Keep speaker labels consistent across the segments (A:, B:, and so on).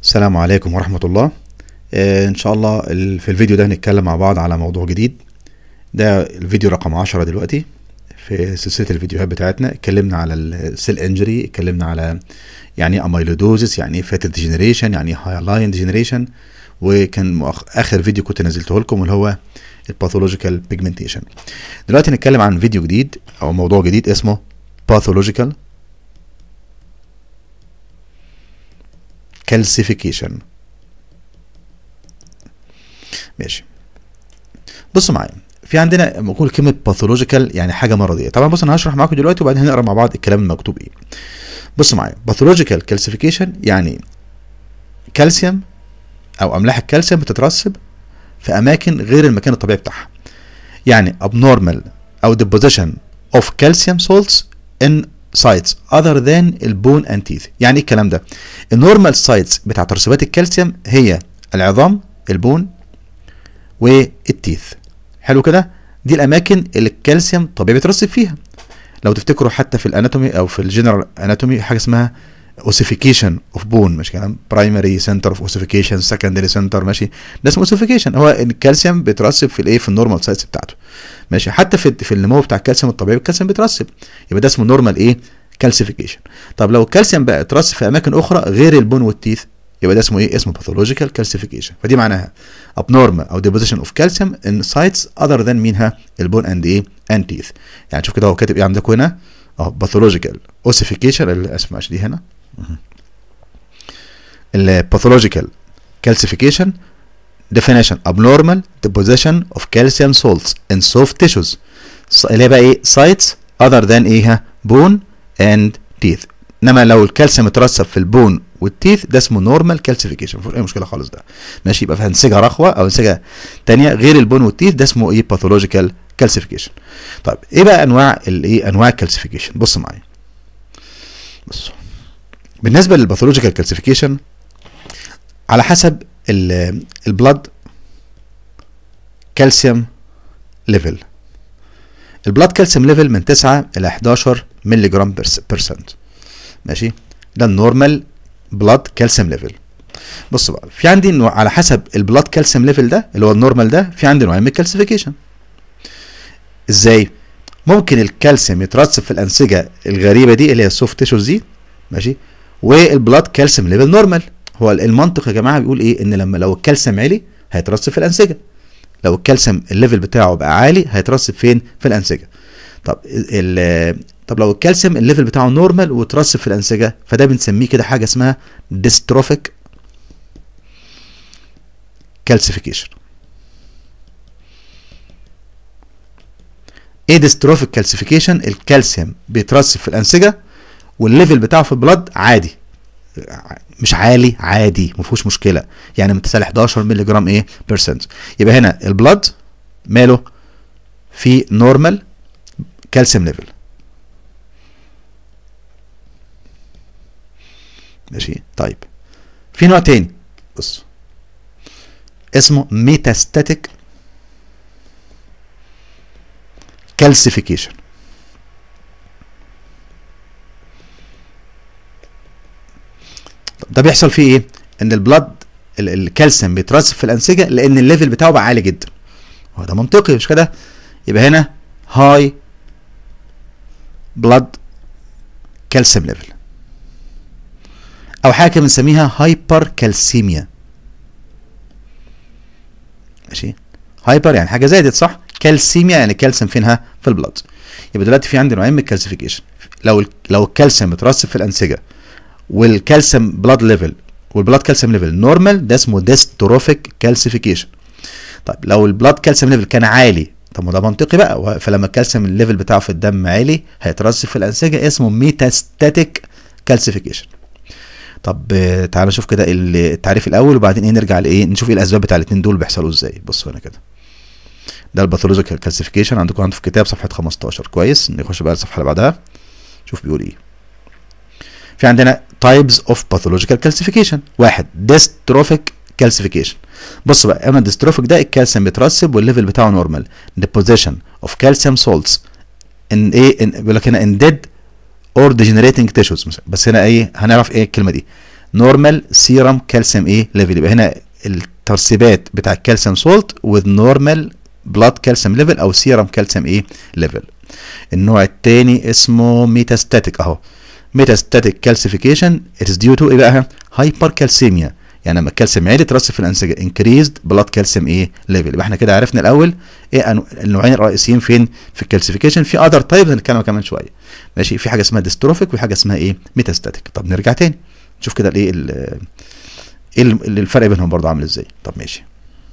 A: السلام عليكم ورحمة الله آه، إن شاء الله ال- في الفيديو ده هنتكلم مع بعض على موضوع جديد ده الفيديو رقم 10 دلوقتي في سلسلة الفيديوهات بتاعتنا اتكلمنا على السيل انجري اتكلمنا على يعني ايه اميلودوزس يعني ايه فاتر ديجنريشن يعني ايه هايلاين ديجنريشن وكان مؤخ... اخر فيديو كنت نزلته لكم اللي هو الباثولوجيكال بيجمنتيشن دلوقتي هنتكلم عن فيديو جديد او موضوع جديد اسمه باثولوجيكال كالسيفيكيشن ماشي بصوا معايا في عندنا بقول كلمه باثولوجيكال يعني حاجه مرضيه طبعا بص انا هشرح معاكم دلوقتي وبعدين هنقرا مع بعض الكلام المكتوب ايه بصوا معايا باثولوجيكال كالسيفيكيشن يعني كالسيوم او املاح الكالسيوم بتترسب في اماكن غير المكان الطبيعي بتاعها يعني abnormal او deposition of calcium salts in sites other than البون and teeth يعني ايه الكلام ده النورمال سايتس بتاع ترسبات الكالسيوم هي العظام البون والتيث حلو كده دي الاماكن اللي الكالسيوم طبيعي بيترسب فيها لو تفتكروا حتى في الاناتومي او في الجنرال اناتومي حاجه اسمها اوسيفيكيشن اوف بون مش كلام برايمري سنتر اوف اوسيفيكيشن سكندري سنتر ماشي ده اسمه اوسيفيكيشن هو إن الكالسيوم بيترسب في الايه في النورمال سايتس بتاعته ماشي حتى في في النمو بتاع الكالسيوم الطبيعي الكالسيوم بيترسب يبقى ده اسمه نورمال ايه كالسيفيكيشن طب لو الكالسيوم بقى اترسب في اماكن اخرى غير البون والتيث يبقى ده اسمه ايه اسمه باثولوجيكال كالسيفيكيشن فدي معناها abnormal او deposition of calcium in sites other than مينها البون اند ايه and teeth يعني شوف كده هو كاتب ايه عندكم هنا اه باثولوجيكال اوسيفيكيشن اسف معلش دي هنا الباثولوجيكال calcification definition abnormal deposition of calcium salts in soft tissues ص- اللي هي بقى ايه sites other than ايه bone and teeth انما لو الكالسيوم اترسب في البون والتيث ده اسمه نورمال كالسيفيكيشن مفيش اي مشكله خالص ده ماشي يبقى في انسجه رخوه او انسجه تانية غير البون والتيث ده اسمه ايه باثولوجيكال كالسيفيكيشن طيب ايه بقى انواع الايه انواع الكالسيفيكيشن بص معايا بص بالنسبه للباثولوجيكال كالسيفيكيشن على حسب البلد كالسيوم ليفل البلاد كالسيوم ليفل من 9 الى 11 مللي جرام بيرسنت ماشي ده النورمال بلاد كالسيوم ليفل بص بقى في عندي انه على حسب البلاد كالسيوم ليفل ده اللي هو النورمال ده في عندي نوعين من الكالسيفيكيشن ازاي ممكن الكالسيوم يترسب في الانسجه الغريبه دي اللي هي السوفت تيشوز دي ماشي والبلاد كالسيوم ليفل نورمال هو المنطق يا جماعه بيقول ايه ان لما لو الكالسيوم عالي هيترسب في الانسجه لو الكالسيوم الليفل بتاعه بقى عالي هيترسب فين في الانسجه طب ال طب لو الكالسيوم الليفل بتاعه نورمال وترسب في الانسجه فده بنسميه كده حاجه اسمها ديستروفيك كالسيفيكيشن ايه ديستروفيك كالسيفيكيشن الكالسيوم بيترسب في الانسجه والليفل بتاعه في البلد عادي مش عالي عادي ما فيهوش مشكله يعني من 9 ل 11 مللي جرام ايه بيرسنت يبقى هنا البلد ماله في نورمال كالسيوم ليفل ماشي طيب في نوع تاني بص اسمه ميتاستاتيك كالسيفيكيشن ده بيحصل فيه ايه ان البلد ال- الكالسيوم بيترسب في الانسجه لان الليفل بتاعه بقى عالي جدا هو ده منطقي مش كده يبقى هنا هاي بلاد كالسيوم ليفل او حاجه كده بنسميها هايبر كالسيميا ماشي هايبر يعني حاجه زادت صح كالسيميا يعني كالسيوم فينها في البلد يبقى دلوقتي في عندي نوعين من الكالسيفيكيشن لو ال- لو الكالسيوم مترسب في الانسجه والكالسيوم بلاد ليفل والبلاد كالسيوم ليفل نورمال ده اسمه ديستروفيك كالسيفيكيشن طيب لو البلاد كالسيوم ليفل كان عالي طب ما ده منطقي بقى و- فلما الكالسيوم الليفل بتاعه في الدم عالي هيترسب في الانسجه اسمه ميتاستاتيك كالسيفيكيشن طب آه، تعالى نشوف كده ال- التعريف الاول وبعدين ايه نرجع لايه نشوف ايه الاسباب بتاع الاثنين دول بيحصلوا ازاي بصوا هنا كده ده الباثولوجيكال كالسيفيكيشن عندكم عنده في الكتاب صفحه 15 كويس نخش بقى الصفحه اللي بعدها شوف بيقول ايه في عندنا types of pathological calcification واحد dystrophic calcification بص بقى اما الديستروفيك ده الكالسيوم بيترسب والليفل بتاعه نورمال deposition of calcium salts in ايه in بيقول لك هنا in dead or degenerating tissues مثلا. بس هنا ايه هنعرف ايه الكلمه دي نورمال سيرم كالسيوم ايه ليفل يبقى هنا الترسيبات بتاع الكالسيوم سولت with نورمال بلاد كالسيوم ليفل او سيرم كالسيوم ايه ليفل النوع الثاني اسمه ميتاستاتيك اهو ميتاستاتيك كالسيفيكيشن it is due to ايه بقى هايبر كالسيميا يعني لما الكالسيوم عالي ترسب في الانسجه انكريزد بلاد كالسيوم ايه ليفل يبقى احنا كده عرفنا الاول ايه أنو- النوعين الرئيسيين فين في الكالسيفيكيشن في اذر تايب هنتكلم كمان شويه ماشي في حاجه اسمها ديستروفيك وحاجه اسمها ايه ميتاستاتيك طب نرجع تاني نشوف كده الايه ال- ايه ال- الفرق بينهم برضه عامل ازاي طب ماشي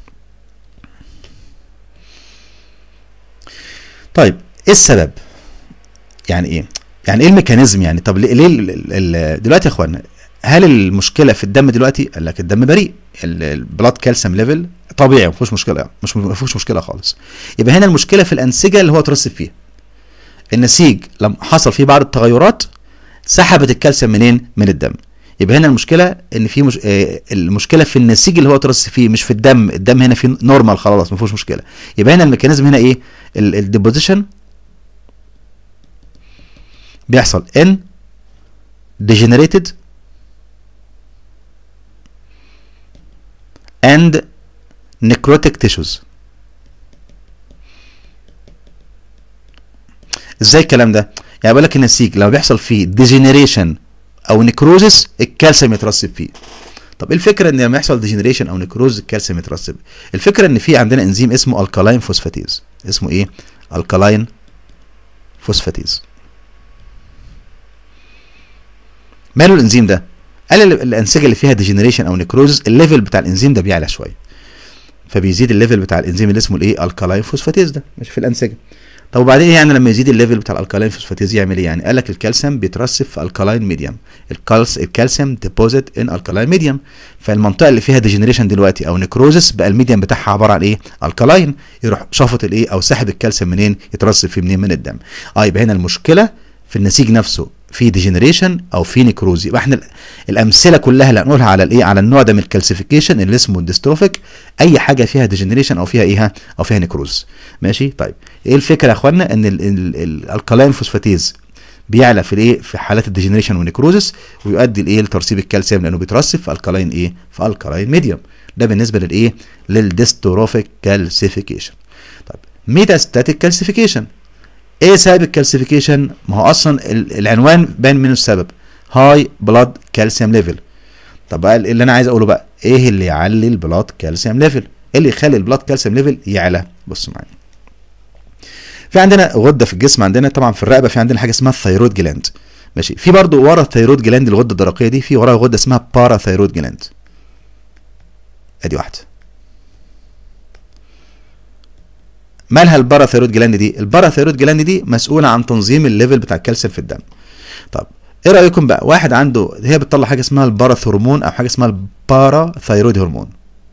A: طيب ايه السبب يعني ايه يعني ايه الميكانيزم يعني طب ليه, ليه ال- ال- ال- دلوقتي يا اخوانا هل المشكله في الدم دلوقتي قال لك الدم بريء ال- البلاد كالسيوم ليفل طبيعي ما فيهوش مشكله مش ما فيهوش مشكله خالص يبقى هنا المشكله في الانسجه اللي هو ترسب فيها النسيج لما حصل فيه بعض التغيرات سحبت الكالسيوم منين من الدم يبقى هنا المشكله ان في مش... آه المشكله في النسيج اللي هو ترسب فيه مش في الدم الدم هنا فيه نورمال خلاص ما فيهوش مشكله يبقى هنا الميكانيزم هنا ايه الديبوزيشن بيحصل ان degenerated and necrotic tissues ازاي الكلام ده يعني بقول لك النسيج لما بيحصل فيه ديجنريشن او نكروزس الكالسيوم يترسب فيه طب ايه الفكره ان لما يحصل ديجنريشن او نكروز الكالسيوم يترسب الفكره ان في عندنا انزيم اسمه الكالاين فوسفاتيز اسمه ايه الكالاين فوسفاتيز ماله الانزيم ده قال ال- الانسجه اللي فيها ديجنريشن او نكروز الليفل بتاع الانزيم ده بيعلى شويه فبيزيد الليفل بتاع الانزيم اللي اسمه الايه الكالاين فوسفاتيز ده مش في الانسجه طب وبعدين إيه يعني لما يزيد الليفل بتاع الالكالاين فوسفاتيز يعمل ايه يعني قال لك الكالسيوم بيترسب في الكالاين ميديوم الكالس الكالسيوم ديبوزيت ان الكالاين ميديوم فالمنطقه اللي فيها ديجنريشن دلوقتي او نكروزس بقى الميديوم بتاعها عباره عن ايه الكالاين يروح شافط الايه او سحب الكالسيوم منين يترسب فيه منين من الدم اه يبقى هنا المشكله في النسيج نفسه في ديجنريشن او في نيكروز يبقى احنا ال- الامثله كلها اللي هنقولها على الايه على النوع ده من الكالسيفيكيشن اللي اسمه الديستروفيك اي حاجه فيها ديجنريشن او فيها ايه او فيها نيكروز ماشي طيب ايه الفكره يا اخوانا ان الالكالاين فوسفاتيز بيعلى في الايه في حالات الديجنريشن والنيكروزس ويؤدي لايه لترسيب الكالسيوم لانه بيترسب في الكالاين ايه في الكالاين ميديوم ده بالنسبه للايه للديستروفيك كالسيفيكيشن طيب ميتاستاتيك كالسيفيكيشن ايه سبب الكالسيفيكيشن ما هو اصلا ال- العنوان باين منه السبب هاي بلاد كالسيوم ليفل طب بقى اللي انا عايز اقوله بقى ايه اللي يعلي البلاد كالسيوم ليفل ايه اللي يخلي البلاد كالسيوم ليفل يعلى بص معايا في عندنا غده في الجسم عندنا طبعا في الرقبه في عندنا حاجه اسمها الثيرويد جلاند ماشي في برضه ورا الثيرويد جلاند الغده الدرقيه دي في وراها غده اسمها باراثيرويد جلاند ادي واحده مالها الباراثيرويد جلاند دي الباراثيرويد جلاند دي مسؤوله عن تنظيم الليفل بتاع الكالسيوم في الدم طب ايه رايكم بقى واحد عنده هي بتطلع حاجه اسمها الباراث هرمون او حاجه اسمها الباراثيرويد هرمون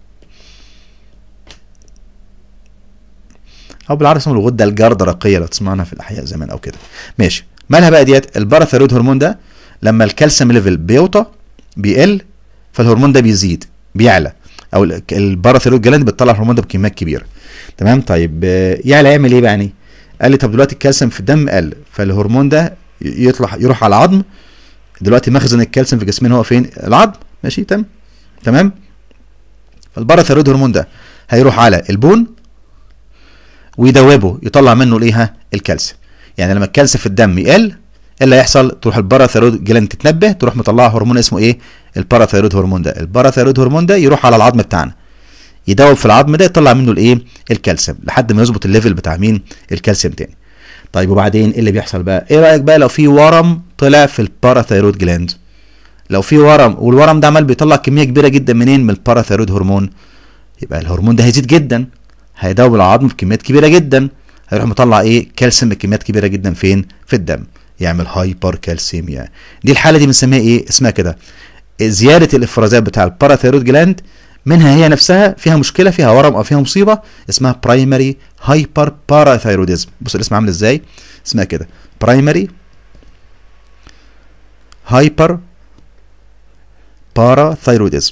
A: او بالعربي اسمه الغده الجردرقيه لو تسمعنا في الاحياء زمان او كده ماشي مالها بقى ديت الباراثيرويد هرمون ده لما الكالسيوم ليفل بيوطى بيقل فالهرمون ده بيزيد بيعلى او ال- الباراثيرويد جلاند بتطلع الهرمون ده بكميات كبيره تمام طيب آه، يعلى يعمل ايه بقى يعني قال لي طب دلوقتي الكالسيوم في الدم قل فالهرمون ده ي- يطلع يروح على العظم دلوقتي مخزن الكالسيوم في جسمنا هو فين العظم ماشي تمام تمام فالباراثيرويد هرمون ده هيروح على البون ويدوبه يطلع منه الايه ها؟ الكالسيوم يعني لما الكالسيوم في الدم يقل ايه اللي هيحصل تروح الباراثيرويد جلاند تتنبه تروح مطلعه هرمون اسمه ايه الباراثيرويد هرمون ده الباراثيرويد هرمون ده يروح على العظم بتاعنا يدوب في العظم ده يطلع منه الايه الكالسيوم لحد ما يظبط الليفل بتاع مين الكالسيوم تاني طيب وبعدين ايه اللي بيحصل بقى ايه رايك بقى لو في ورم طلع في الباراثيرويد جلاند لو في ورم والورم ده عمال بيطلع كميه كبيره جدا منين من الباراثيرويد هرمون يبقى الهرمون ده هيزيد جدا هيدوب العظم بكميات كبيره جدا هيروح مطلع ايه كالسيوم بكميات كبيره جدا فين في الدم يعمل هايبر كالسيميا دي الحاله دي بنسميها ايه اسمها كده زياده الافرازات بتاع الباراثيرويد جلاند منها هي نفسها فيها مشكله فيها ورم او فيها مصيبه اسمها برايمري هايبر باراثيروديزم بص الاسم عامل ازاي اسمها كده برايمري هايبر باراثيروديزم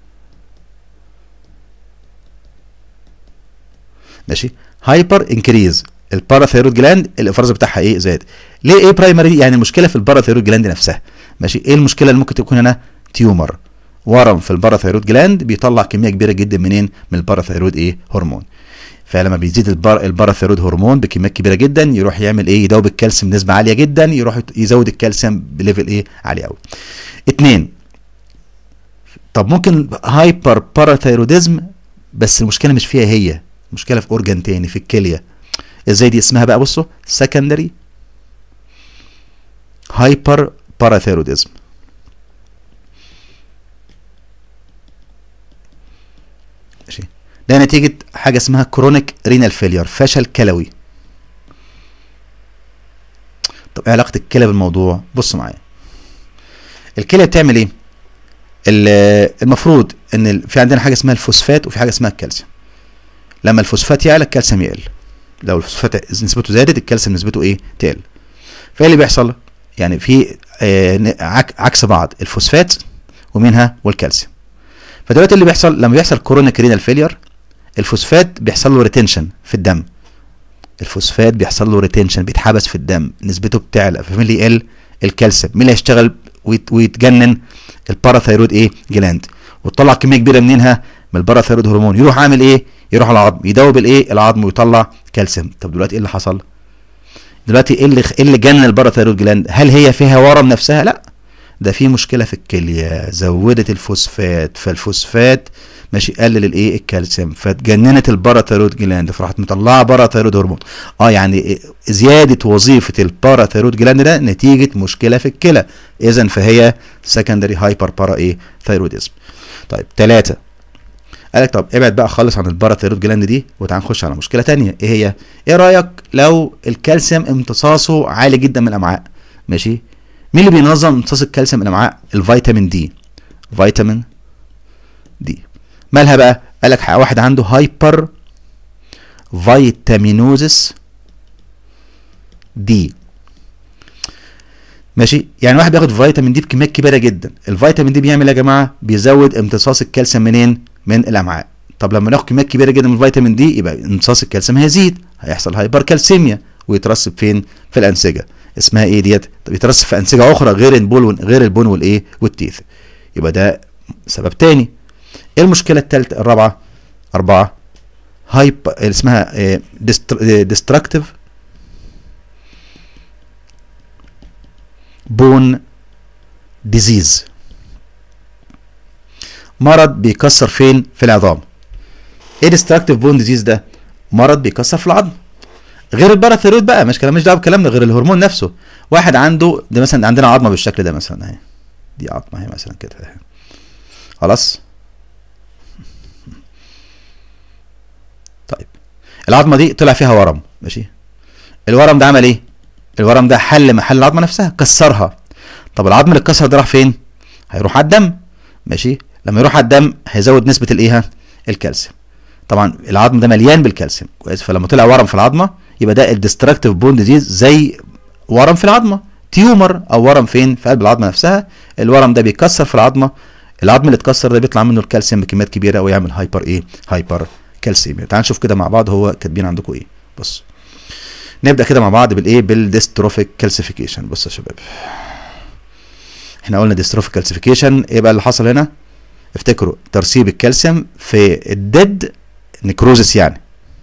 A: ماشي هايبر انكريز الباراثيرويد جلاند الافراز بتاعها ايه زاد ليه ايه برايمري يعني المشكله في الباراثيرويد جلاند نفسها ماشي ايه المشكله اللي ممكن تكون هنا تيومر ورم في الباراثيرويد جلاند بيطلع كميه كبيره جدا منين من الباراثيرويد ايه هرمون فلما بيزيد البار الباراثيرويد هرمون بكميات كبيره جدا يروح يعمل ايه يدوب الكالسيوم بنسبه عاليه جدا يروح يزود الكالسيوم بليفل ايه عالي قوي اتنين طب ممكن هايبر باراثيروديزم بس المشكله مش فيها هي المشكله في اورجان تاني في الكليه ازاي دي اسمها بقى بصوا سكندري هايبر باراثيروديزم ماشي ده نتيجة حاجة اسمها كرونيك رينال فيلير فشل كلوي طب ايه علاقة الكلى بالموضوع بص معايا الكلى بتعمل ايه المفروض ان في عندنا حاجة اسمها الفوسفات وفي حاجة اسمها الكالسيوم لما الفوسفات يعلى الكالسيوم يقل لو الفوسفات نسبته زادت الكالسيوم نسبته ايه تقل فايه اللي بيحصل يعني في آه عكس بعض الفوسفات ومنها والكالسيوم فدلوقتي اللي بيحصل لما بيحصل كورونيك رينال فيلير الفوسفات بيحصل له ريتنشن في الدم الفوسفات بيحصل له ريتنشن بيتحبس في الدم نسبته بتعلى فمين اللي يقل الكالسيوم مين اللي هيشتغل ويتجنن الباراثيرويد ايه جلاند وتطلع كميه كبيره منينها من الباراثيرويد هرمون يروح عامل ايه يروح على العظم يدوب الايه العظم ويطلع كالسيوم طب دلوقتي ايه اللي حصل دلوقتي ايه اللي ايه اللي جنن الباراثيرويد جلاند هل هي فيها ورم نفسها لا ده في مشكله في الكليه زودت الفوسفات فالفوسفات ماشي قلل الايه الكالسيوم فتجننت الباراثيرويد جلاند فراحت مطلعه باراثيرويد هرمون اه يعني زياده وظيفه الباراثيرويد جلاند ده نتيجه مشكله في الكلى اذا فهي سكندري هايبر بارا ايه ثيروديزم طيب ثلاثة قال لك طب ابعد بقى خالص عن الباراثيرويد جلاند دي وتعال نخش على مشكله تانية ايه هي ايه رايك لو الكالسيوم امتصاصه عالي جدا من الامعاء ماشي مين اللي بينظم امتصاص الكالسيوم من الامعاء الفيتامين دي فيتامين دي مالها بقى قال لك واحد عنده هايبر فيتامينوزس دي ماشي يعني واحد بياخد فيتامين دي بكميات كبيره جدا الفيتامين دي بيعمل يا جماعه بيزود امتصاص الكالسيوم منين من الامعاء طب لما ناخد كميات كبيره جدا من الفيتامين دي يبقى امتصاص الكالسيوم هيزيد هيحصل هايبر كالسيميا ويترسب فين في الانسجه اسمها ايه ديت طب يترسب في انسجه اخرى غير البون غير البون والايه والتيث يبقى ده سبب تاني ايه المشكله الثالثه الرابعه اربعه هايب اسمها ديستركتيف بون ديزيز مرض بيكسر فين في العظام ايه ديستركتيف بون ديزيز ده مرض بيكسر في العظم غير الباراثيرويد بقى مش كلام مش دعوه بكلامنا غير الهرمون نفسه واحد عنده ده مثلا عندنا عظمه بالشكل ده مثلا اهي دي عظمه اهي مثلا كده اهي خلاص طيب العظمه دي طلع فيها ورم ماشي الورم ده عمل ايه الورم ده حل محل العظمه نفسها كسرها طب العظم اللي اتكسر ده راح فين هيروح على الدم ماشي لما يروح على الدم هيزود نسبه الايه الكالسيوم طبعا العظم ده مليان بالكالسيوم كويس فلما طلع ورم في العظمه يبقى ده الديستركتيف بون ديزيز زي ورم في العظمه تيومر او ورم فين في قلب العظمه نفسها الورم ده بيكسر في العظمه العظم اللي اتكسر ده بيطلع منه الكالسيوم بكميات كبيره ويعمل هايبر ايه هايبر كالسيميا تعال نشوف كده مع بعض هو كاتبين عندكم ايه بص نبدا كده مع بعض بالايه بالديستروفيك كالسيفيكيشن بص يا شباب احنا قلنا ديستروفيك كالسيفيكيشن ايه بقى اللي حصل هنا افتكروا ترسيب الكالسيوم في الديد نكروزس يعني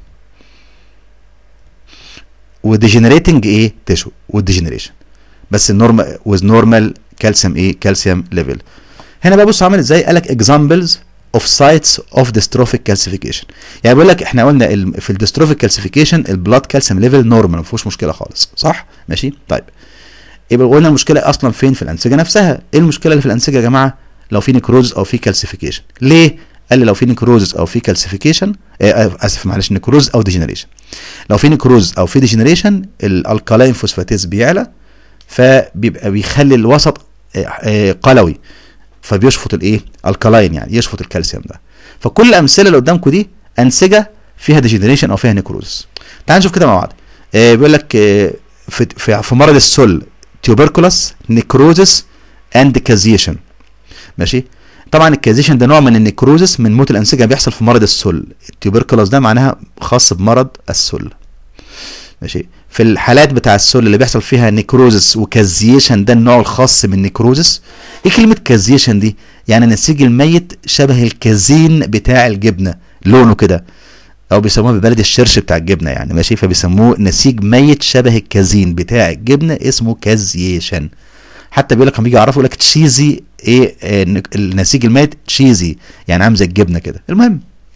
A: وديجنريتنج ايه تيشو والديجنريشن بس النورمال ويز نورمال كالسيوم ايه كالسيوم ليفل هنا بقى بص عامل ازاي قال لك اكزامبلز اوف سايتس اوف ديستروفيك كالسيفيكيشن يعني بيقول لك احنا قلنا ال- في الديستروفيك كالسيفيكيشن البلاد كالسيوم ليفل نورمال ما فيهوش مشكله خالص صح ماشي طيب يبقى قلنا المشكله اصلا فين في الانسجه نفسها ايه المشكله اللي في الانسجه يا جماعه لو في نكروز او في كالسيفيكيشن ليه قال لي لو في نكروز او في كالسيفيكيشن آه اسف معلش نكروز او ديجنريشن لو في نكروز او في ديجنريشن الالكالاين فوسفاتيز بيعلى فبيبقى بيخلي الوسط آه، آه، قلوي فبيشفط الايه الكالاين يعني يشفط الكالسيوم ده فكل الامثله اللي قدامكم دي انسجه فيها ديجنريشن او فيها نكروز تعال نشوف كده مع بعض آه، بيقول لك آه، في في في مرض السل تيوبركولاس نيكروزس اند كازيشن ماشي طبعا الكازيشن ده نوع من النيكروزس من موت الانسجه بيحصل في مرض السل التيوبركولاس ده معناها خاص بمرض السل ماشي في الحالات بتاع السل اللي بيحصل فيها نيكروزس وكازيشن ده النوع الخاص من النيكروزس ايه كلمه كازيشن دي يعني نسيج الميت شبه الكازين بتاع الجبنه لونه كده او بيسموها بالبلد الشرش بتاع الجبنه يعني ماشي فبيسموه نسيج ميت شبه الكازين بتاع الجبنه اسمه كازيشن حتى بيقول لك لما يجي يعرفوا يقول لك تشيزي ايه آه، نك- النسيج الميت تشيزي يعني عامل زي الجبنه كده المهم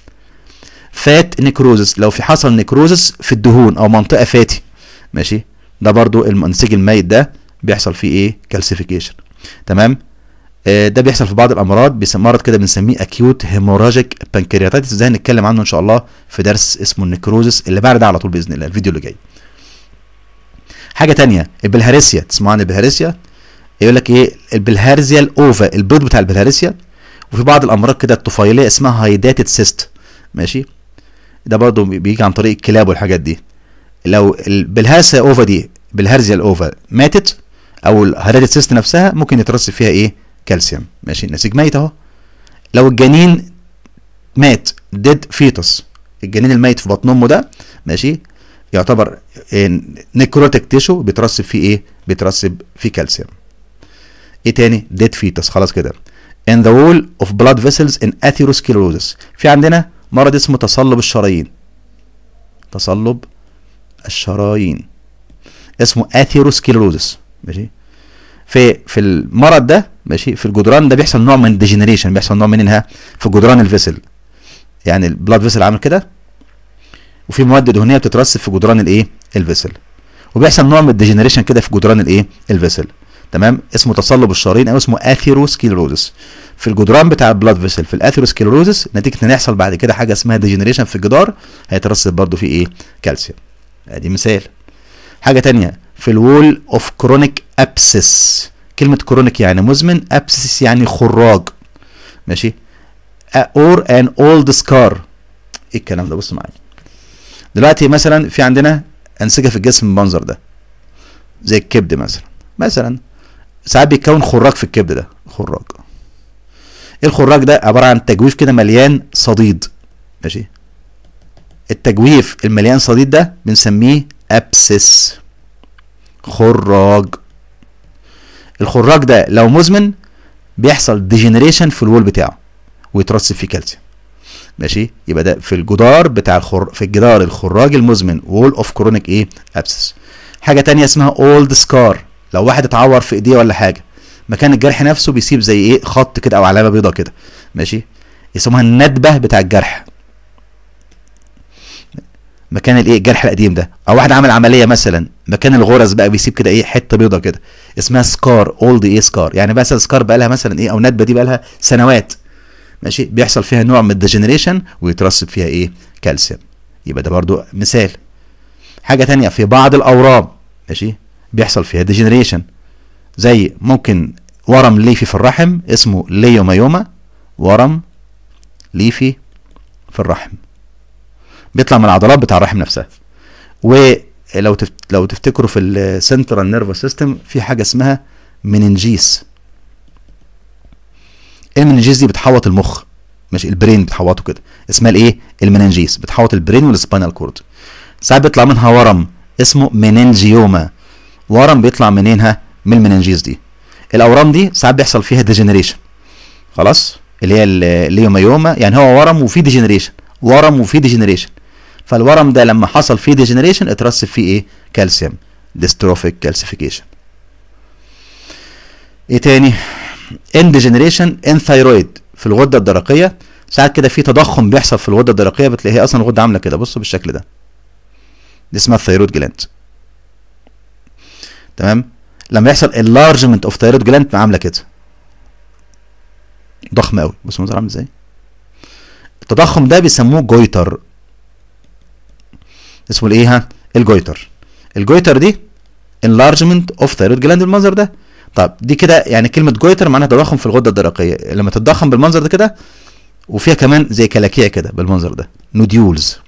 A: فات نيكروزس لو في حصل نيكروزس في الدهون او منطقه فاتي ماشي ده برضو النسيج الميت ده بيحصل فيه ايه كالسيفيكيشن تمام آه، ده بيحصل في بعض الامراض بيسمى مرض كده بنسميه اكيوت هيموراجيك بانكرياتايتس ده هنتكلم عنه ان شاء الله في درس اسمه النيكروزس اللي بعد ده على طول باذن الله الفيديو اللي جاي حاجه تانية البلهارسيا تسمعوا عن البلهارسيا يقول لك ايه البلهارزيا الاوفا البيض بتاع البلهارسيا وفي بعض الامراض كده الطفيليه اسمها هايداتد سيست ماشي ده برضه بيجي عن طريق الكلاب والحاجات دي لو البلهارسيا اوفا دي بالهرزيا الاوفا ماتت او الهيريديت سيست نفسها ممكن يترسب فيها ايه كالسيوم ماشي النسيج ميت اهو لو الجنين مات ديد فيتوس الجنين الميت في بطن امه ده ماشي يعتبر نيكروتيك تيشو بيترسب فيه ايه بيترسب فيه كالسيوم ايه تاني ديد فيتوس خلاص كده in the wall of blood vessels in atherosclerosis في عندنا مرض اسمه تصلب الشرايين تصلب الشرايين اسمه اثيروسكليروزس ماشي في في المرض ده ماشي في الجدران ده بيحصل نوع من الديجنريشن بيحصل نوع منها في جدران الفيسل يعني البلاد فيسل عامل كده وفي مواد دهنيه بتترسب في جدران الايه الفيسل وبيحصل نوع من الديجنريشن كده في جدران الايه الفيسل تمام اسمه تصلب الشرايين او اسمه اثيروسكليروزس في الجدران بتاع البلاد فيسل في الاثيروسكليروزس نتيجه ان يحصل بعد كده حاجه اسمها ديجنريشن في الجدار هيترسب برضو فيه ايه كالسيوم ادي مثال حاجه تانية في الوول اوف كرونيك ابسس كلمه كرونيك يعني مزمن ابسس يعني خراج ماشي اور ان اولد سكار ايه الكلام ده بص معايا دلوقتي مثلا في عندنا انسجه في الجسم بالمنظر ده زي الكبد مثلا مثلا ساعات بيتكون خراج في الكبد ده خراج ايه الخراج ده عباره عن تجويف كده مليان صديد ماشي التجويف المليان صديد ده بنسميه ابسس خراج الخراج ده لو مزمن بيحصل ديجنريشن في الوول بتاعه ويترسب فيه كالسيوم ماشي يبقى ده في الجدار بتاع الخر... في الجدار الخراج المزمن وول اوف كرونيك ايه ابسس حاجه تانية اسمها اولد سكار لو واحد اتعور في ايديه ولا حاجه مكان الجرح نفسه بيسيب زي ايه خط كده او علامه بيضه كده ماشي يسموها الندبه بتاع الجرح مكان الايه الجرح القديم ده او واحد عمل عمليه مثلا مكان الغرز بقى بيسيب كده ايه حته بيضه كده اسمها سكار اولد ايه سكار يعني مثلا سكار بقى لها مثلا ايه او ندبه دي بقى لها سنوات ماشي بيحصل فيها نوع من الديجنريشن ويترسب فيها ايه كالسيوم يبقى ده برضو مثال حاجه تانية في بعض الاورام ماشي بيحصل فيها ديجنريشن زي ممكن ورم ليفي في الرحم اسمه ليومايوما ورم ليفي في الرحم بيطلع من العضلات بتاع الرحم نفسها ولو تفت... لو تفتكروا في السنترال نيرفس سيستم في حاجه اسمها مننجيس المننجيس دي بتحوط المخ ماشي البرين بتحوطه كده اسمها الايه المننجيس بتحوط البرين والسباينال كورد ساعات بيطلع منها ورم اسمه مننجيوما ورم بيطلع منينها من المننجيس دي الاورام دي ساعات بيحصل فيها ديجنريشن خلاص اللي هي الليومايوما يعني هو ورم وفيه ديجنريشن ورم وفيه ديجنريشن فالورم ده لما حصل فيه ديجنريشن اترسب فيه ايه كالسيوم ديستروفيك كالسيفيكيشن ايه تاني ان ديجنريشن ان ثايرويد في الغده الدرقيه ساعات كده في تضخم بيحصل في الغده الدرقيه بتلاقي هي اصلا الغده عامله كده بصوا بالشكل ده دي اسمها الثايرويد جلاند تمام لما يحصل enlargement اوف ثايرويد جلاند عامله كده ضخم قوي بصوا المنظر عامل ازاي التضخم ده بيسموه جويتر اسمه الايه ها الجويتر الجويتر دي enlargement اوف ثايرويد جلاند المنظر ده طب دي كده يعني كلمه جويتر معناها تضخم في الغده الدرقيه لما تتضخم بالمنظر ده كده وفيها كمان زي كلاكيع كده بالمنظر ده نوديولز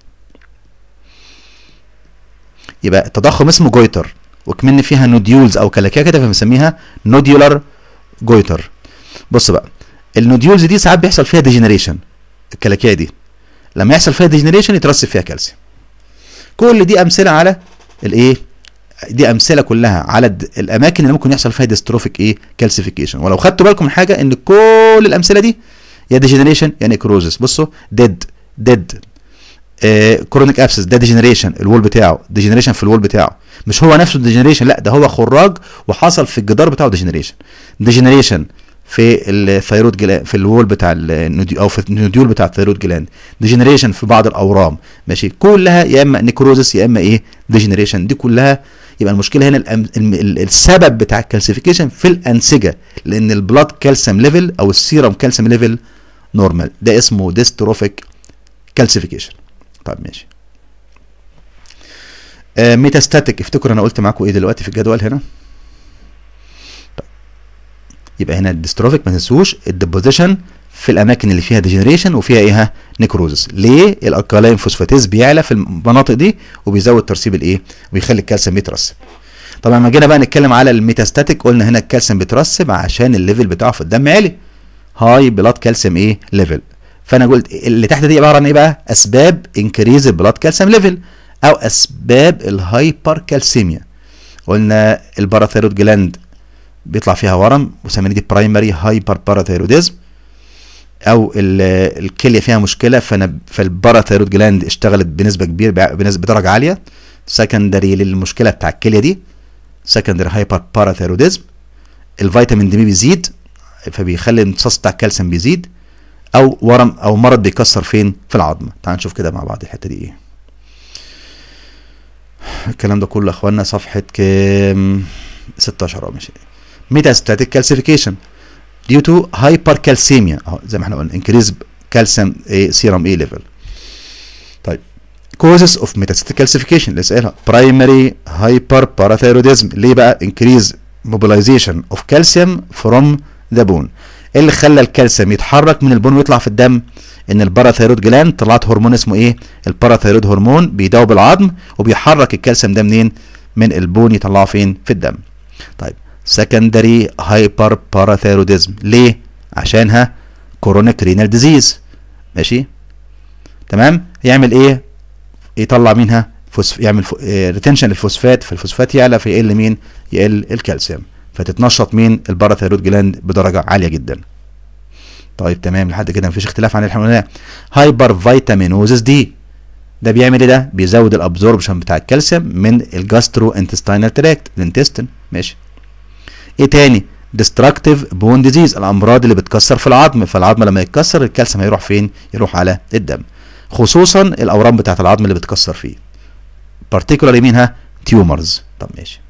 A: يبقى التضخم اسمه جويتر وكمان فيها نوديولز او كلاكيع كده فبنسميها نوديولار جويتر بص بقى النوديولز دي ساعات بيحصل فيها ديجنريشن الكلاكيع دي لما يحصل فيها ديجنريشن يترسب فيها كالسيوم كل دي امثله على الايه دي امثله كلها على الد- الاماكن اللي ممكن يحصل فيها ديستروفيك ايه كالسيفيكيشن ولو خدتوا بالكم من حاجه ان كل الامثله دي يا ديجنريشن يا نيكروزس بصوا ديد ديد كرونيك ابسس ده ديجنريشن الوول بتاعه ديجنريشن في الوول بتاعه مش هو نفسه ديجنريشن لا ده هو خراج وحصل في الجدار بتاعه ديجنريشن ديجنريشن في الثيرويد جلاند في الوول بتاع النوديول او في النوديول بتاع الثيرويد جلاند ديجنريشن في بعض الاورام ماشي كلها يا اما نيكروزس يا اما ايه ديجنريشن دي كلها يبقى المشكله هنا الأم- الم- ال- السبب بتاع الكالسيفيكيشن في الانسجه لان البلاد كالسيوم ليفل او السيرم كالسيوم ليفل نورمال ده اسمه ديستروفيك كالسيفيكيشن طيب ماشي آه ميتاستاتيك افتكروا انا قلت معاكم ايه دلوقتي في الجدول هنا طيب. يبقى هنا الديستروفيك ما تنسوش الديبوزيشن في الاماكن اللي فيها ديجنريشن وفيها ايه ها نيكروزس ليه الالكالاين فوسفاتيز بيعلى في المناطق دي وبيزود ترسيب الايه ويخلي الكالسيوم يترسب طبعا لما جينا بقى نتكلم على الميتاستاتيك قلنا هنا الكالسيوم بيترسب عشان الليفل بتاعه في الدم عالي هاي بلاد كالسيوم ايه ليفل فانا قلت اللي تحت دي عباره عن ايه بقى اسباب انكريز البلاد كالسيوم ليفل او اسباب الهايبر كالسيميا قلنا الباراثيرود جلاند بيطلع فيها ورم وسمينا دي برايمري هايبر باراثيروديزم او ال- الكليه فيها مشكله فانا فالباراثيرود جلاند اشتغلت بنسبه كبيره بع- بنسبه بدرجه عاليه سكندري للمشكله بتاع الكليه دي سكندري هايبر باراثيروديزم الفيتامين دي بيزيد فبيخلي الامتصاص بتاع الكالسيوم بيزيد او ورم او مرض بيكسر فين في العظم تعال نشوف كده مع بعض الحته دي ايه الكلام ده كله يا اخوانا صفحه كام 16 اه ماشي ميتاستاتيك كالسيفيكيشن due to hypercalcemia اهو زي ما احنا قلنا increase calcium A serum A level طيب causes of metastatic calcification اللي سألها primary hyperparathyroidism ليه بقى increase mobilization of calcium from the bone ايه اللي خلى الكالسيوم يتحرك من البون ويطلع في الدم ان الباراثيرويد جلاند طلعت هرمون اسمه ايه الباراثيرويد هرمون بيداوب العظم وبيحرك الكالسيوم ده منين من البون يطلعه فين في الدم طيب secondary hyperparathyroidism ليه عشانها chronic renal disease ماشي تمام يعمل ايه يطلع منها فوسف... يعمل ف... ريتنشن للفوسفات فالفوسفات يعلى فيقل مين يقل الكالسيوم فتتنشط مين الباراثيرويد جلاند بدرجه عاليه جدا طيب تمام لحد كده مفيش اختلاف عن اللي احنا قلناه هايبر فيتامينوزس دي ده بيعمل ايه ده بيزود الابزوربشن بتاع الكالسيوم من الجاسترو انتستينال تراكت الانتستين ماشي ايه تاني ديستراكتيف بون ديزيز الامراض اللي بتكسر في العظم فالعظم لما يتكسر الكالسيوم هيروح فين يروح على الدم خصوصا الاورام بتاعه العظم اللي بتكسر فيه particularly منها تيومرز طب ماشي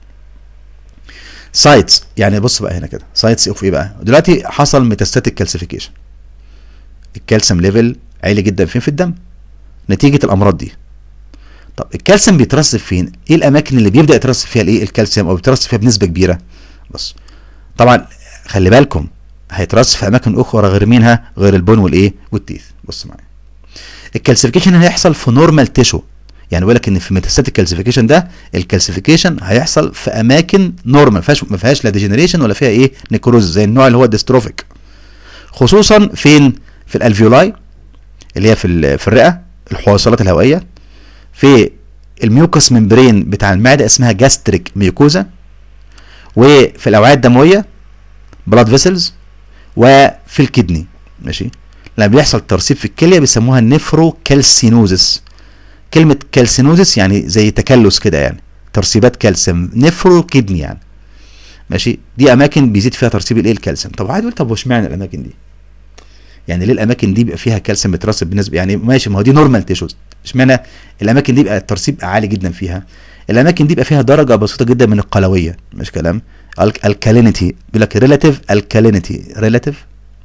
A: سايتس يعني بص بقى هنا كده سايتس اوف ايه بقى دلوقتي حصل ميتاستاتيك كالسيفيكيشن الكالسيوم ليفل عالي جدا فين في الدم نتيجه الامراض دي طب الكالسيوم بيترسب فين ايه الاماكن اللي بيبدا يترسب فيها الايه الكالسيوم او بيترسب فيها بنسبه كبيره بص طبعا خلي بالكم هيترسب في اماكن اخرى غير منها غير البون والايه والتيث بص معايا الكالسيفيكيشن هيحصل في نورمال تيشو يعني بيقول لك ان في ميتاستاتيك كالسيفيكيشن ده الكالسيفيكيشن هيحصل في اماكن نورمال ما فيهاش ما فيهاش لا ديجنريشن ولا فيها ايه نيكروز زي النوع اللي هو الديستروفيك خصوصا فين في الالفيولاي اللي هي في ال- في الرئه الحويصلات الهوائيه في الميوكس ممبرين بتاع المعده اسمها جاستريك ميوكوزا وفي الاوعيه الدمويه بلاد فيسلز وفي الكدني ماشي لما بيحصل ترسيب في الكليه بيسموها نيفرو كالسينوزس كلمه كالسينوزس يعني زي تكلس كده يعني ترسيبات كالسيوم نيفرو كدني يعني ماشي دي اماكن بيزيد فيها ترسيب الايه الكالسيوم طب عادي طب واشمعنى الاماكن دي يعني ليه الاماكن دي بيبقى فيها كالسيوم بترسب بنسبه يعني ماشي ما هو دي نورمال تيشوز اشمعنى الاماكن دي بيبقى الترسيب عالي جدا فيها الاماكن دي بيبقى فيها درجه بسيطه جدا من القلويه مش كلام الكالينيتي بيقول لك ريلاتيف الكالينيتي ريلاتيف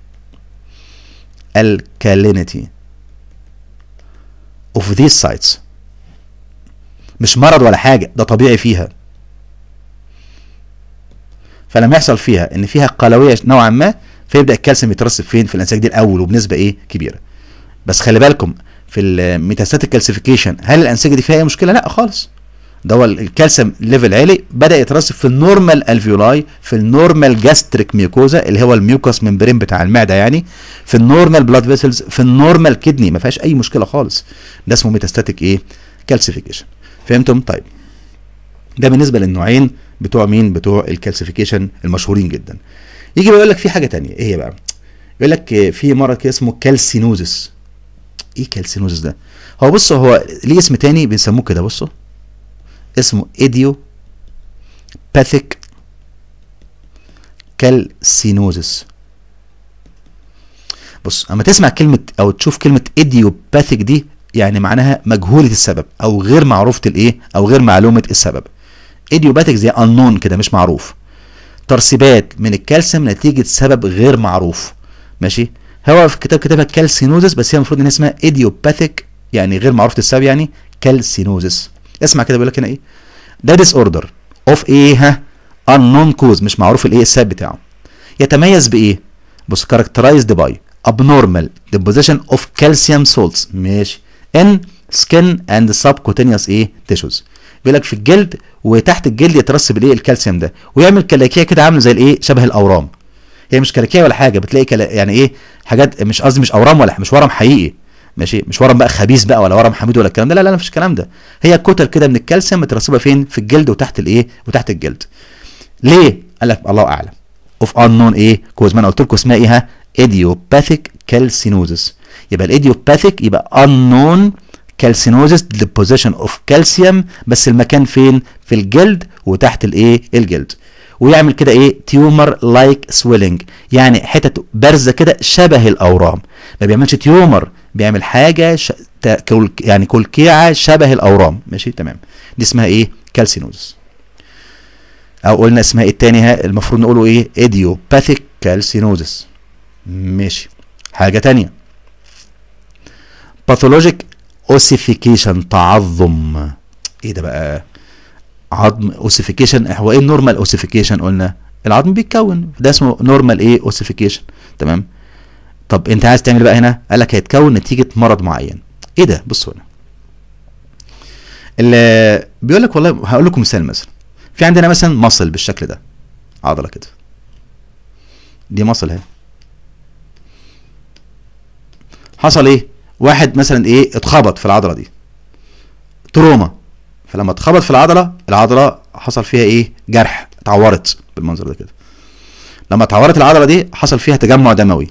A: alkalinity of these sites مش مرض ولا حاجة ده طبيعي فيها فلما يحصل فيها ان فيها قلوية نوعا ما فيبدأ الكالسيوم يترسب فين في الانسجه دي الاول وبنسبة ايه كبيرة بس خلي بالكم في الميتاستاتيك كالسيفيكيشن هل الانسجه دي فيها اي مشكله لا خالص ده هو الكالسيوم ليفل عالي بدا يترسب في النورمال الفيولاي في النورمال جاستريك ميوكوزا اللي هو الميوكس ممبرين بتاع المعده يعني في النورمال بلاد فيسلز في النورمال كدني ما فيهاش اي مشكله خالص ده اسمه ميتاستاتيك ايه كالسيفيكيشن فهمتم طيب ده بالنسبه للنوعين بتوع مين بتوع الكالسيفيكيشن المشهورين جدا يجي بقى يقول لك في حاجه تانية ايه هي بقى يقول لك في مرض كده اسمه كالسينوزس ايه كالسينوزس ده هو بص هو ليه اسم تاني بنسموه كده بصوا اسمه ايديو باثيك كالسينوزس بص اما تسمع كلمه او تشوف كلمه ايديوباثيك دي يعني معناها مجهوله السبب او غير معروفه الايه او غير معلومه السبب ايديوباثيك زي انون كده مش معروف ترسيبات من الكالسيوم نتيجه سبب غير معروف ماشي هو في الكتاب كتبها كالسينوزس بس هي المفروض ان اسمها ايديوباثيك يعني غير معروفه السبب يعني كالسينوزس اسمع كده بيقول لك هنا ايه ده ديس اوردر اوف ايه ها unknown كوز مش معروف الايه السبب بتاعه يتميز بايه بص characterized by abnormal deposition of calcium salts ماشي in skin and subcutaneous ايه tissues بيقول لك في الجلد وتحت الجلد يترسب الايه الكالسيوم ده ويعمل كلاكيه كده عامله زي الايه شبه الاورام هي مش كلاكيه ولا حاجه بتلاقي كلا يعني ايه حاجات مش قصدي مش اورام ولا مش ورم حقيقي ماشي مش ورم بقى خبيث بقى ولا ورم حميد ولا الكلام ده لا لا لا مفيش الكلام ده هي كتل كده من الكالسيوم مترسبه فين في الجلد وتحت الايه وتحت الجلد ليه قال لك الله اعلم اوف unknown ايه كوز ما انا قلت لكم اسمها ايه ها ايديوباثيك كالسينوزس يبقى الايديوباثيك يبقى unknown calcinosis deposition of calcium بس المكان فين في الجلد وتحت الايه الجلد ويعمل كده ايه تيومر لايك سويلنج يعني حتت بارزه كده شبه الاورام ما بيعملش تيومر بيعمل حاجه ش... يعني كلكيعه شبه الاورام ماشي تمام دي اسمها ايه كالسينوزس او قلنا اسمها ايه التاني المفروض نقوله ايه ايديوباثيك كالسينوزس ماشي حاجه تانية باثولوجيك اوسيفيكيشن تعظم ايه ده بقى عظم اوسيفيكيشن هو ايه النورمال اوسيفيكيشن قلنا العظم بيتكون ده اسمه نورمال ايه اوسيفيكيشن تمام طب انت عايز تعمل بقى هنا قال لك هيتكون نتيجه مرض معين ايه ده بصوا هنا اللي بيقول لك والله هقول لكم مثال مثلا في عندنا مثلا مصل بالشكل ده عضله كده دي مصل اهي حصل ايه واحد مثلا ايه اتخبط في العضله دي تروما فلما اتخبط في العضله العضله حصل فيها ايه جرح اتعورت بالمنظر ده كده لما اتعورت العضله دي حصل فيها تجمع دموي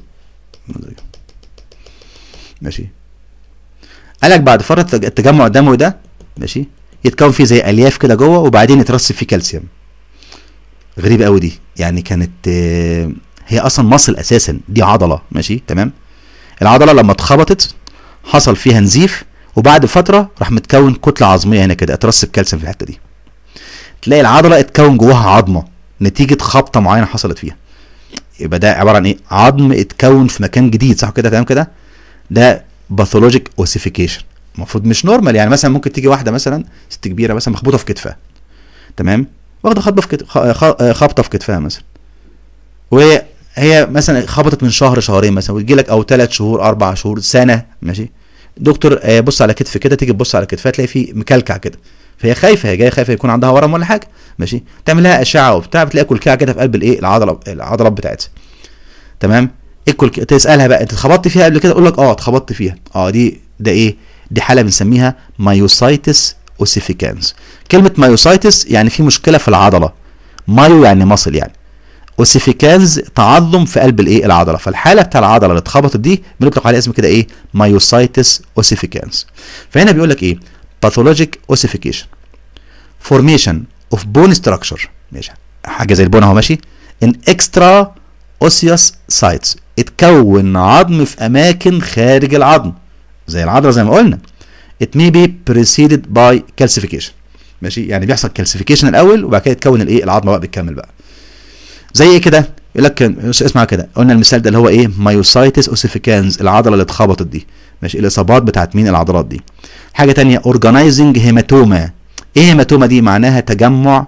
A: ماشي قالك بعد فتره التجمع الدموي ده ماشي يتكون فيه زي الياف كده جوه وبعدين يترسب فيه كالسيوم غريبه قوي دي يعني كانت هي اصلا مصل اساسا دي عضله ماشي تمام العضله لما اتخبطت حصل فيها نزيف وبعد فتره راح متكون كتله عظميه هنا كده اترسب كالسيوم في الحته دي تلاقي العضله اتكون جواها عظمه نتيجه خبطه معينه حصلت فيها يبقى ده عباره عن ايه عظم اتكون في مكان جديد صح كده تمام كده ده باثولوجيك اوسيفيكيشن المفروض مش نورمال يعني مثلا ممكن تيجي واحده مثلا ست كبيره مثلا مخبوطه في كتفها تمام واخده خبطه في كتف خبطه في كتفها مثلا وهي هي مثلا خبطت من شهر شهرين مثلا وتجي لك او ثلاث شهور اربع شهور سنه ماشي دكتور بص على كتف كده تيجي تبص على كتفها تلاقي فيه مكلكع كده فهي خايفه هي جايه خايفه يكون عندها ورم ولا حاجه ماشي تعمل لها اشعه وبتاع بتلاقي كلكعه كده في قلب الايه العضله العضلات بتاعتها تمام ايه الكلك... تسالها بقى انت اتخبطت فيها قبل كده اقول لك اه اتخبطت فيها اه دي ده ايه دي حاله بنسميها مايوسايتس اوسيفيكانس كلمه مايوسايتس يعني في مشكله في العضله مايو يعني مصل يعني اوسيفيكانز تعظم في قلب الايه العضله فالحاله بتاع العضله اللي اتخبطت دي بنطلق عليها اسم كده ايه مايوسايتس اوسيفيكانز فهنا بيقول لك ايه باثولوجيك اوسيفيكيشن فورميشن اوف بون ستراكشر ماشي حاجه زي البون اهو ماشي ان اكسترا اوسيوس سايتس اتكون عظم في اماكن خارج العظم زي العضله زي ما قلنا it may be preceded by calcification ماشي يعني بيحصل كالسيفيكيشن الاول وبعد كده يتكون الايه العظمه بقى بتكمل بقى زي ايه كده يقول لك اسمع كده قلنا المثال ده اللي هو ايه مايوسايتس اوسيفيكانز العضله اللي اتخبطت دي ماشي الاصابات بتاعت مين العضلات دي حاجه تانية اورجانيزنج هيماتوما ايه هيماتوما دي معناها تجمع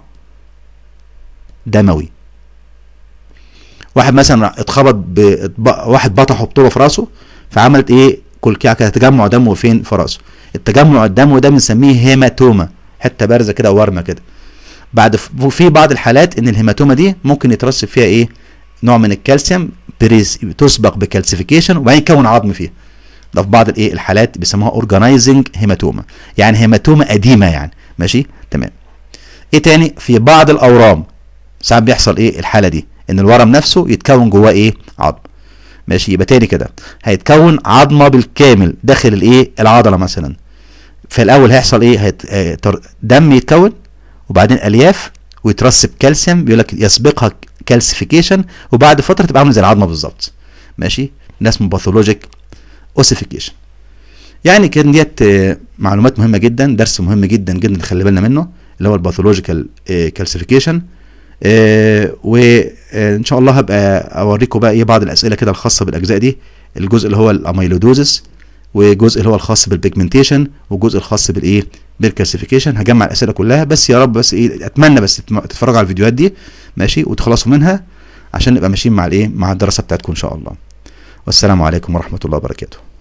A: دموي واحد مثلا اتخبط ب... واحد بطحه بطوبه في راسه فعملت ايه كلكعه كده تجمع دموي فين في راسه التجمع الدموي ده بنسميه هيماتوما حته بارزه كده ورمه كده بعد في بعض الحالات ان الهيماتوما دي ممكن يترسب فيها ايه نوع من الكالسيوم بريز تسبق بكالسيفيكيشن وبعدين يكون عظم فيها ده في بعض الايه الحالات بيسموها اورجانيزنج هيماتوما يعني هيماتوما قديمه يعني ماشي تمام ايه تاني في بعض الاورام ساعات بيحصل ايه الحاله دي ان الورم نفسه يتكون جواه ايه عظم ماشي يبقى تاني كده هيتكون عظمه بالكامل داخل الايه العضله مثلا في الاول هيحصل ايه هيت... آه، تر- دم يتكون وبعدين الياف ويترسب كالسيوم بيقول لك يسبقها كالسيفيكيشن وبعد فتره تبقى عامله زي العظمه بالظبط ماشي ده اسمه باثولوجيك اوسيفيكيشن يعني كان ديت آه، معلومات مهمه جدا درس مهم جدا جدا نخلي بالنا منه اللي هو الباثولوجيكال كالسيفيكيشن وان شاء الله هبقى اوريكم بقى ايه بعض الاسئله كده الخاصه بالاجزاء دي الجزء اللي هو الاميلودوزس والجزء اللي هو الخاص بالبيجمنتيشن والجزء الخاص بالايه بالكالسيفيكيشن هجمع الاسئله كلها بس يا رب بس ايه اتمنى بس تتم- تتفرجوا على الفيديوهات دي ماشي وتخلصوا منها عشان نبقى ماشيين مع الايه مع الدراسه بتاعتكم ان شاء الله والسلام عليكم ورحمه الله وبركاته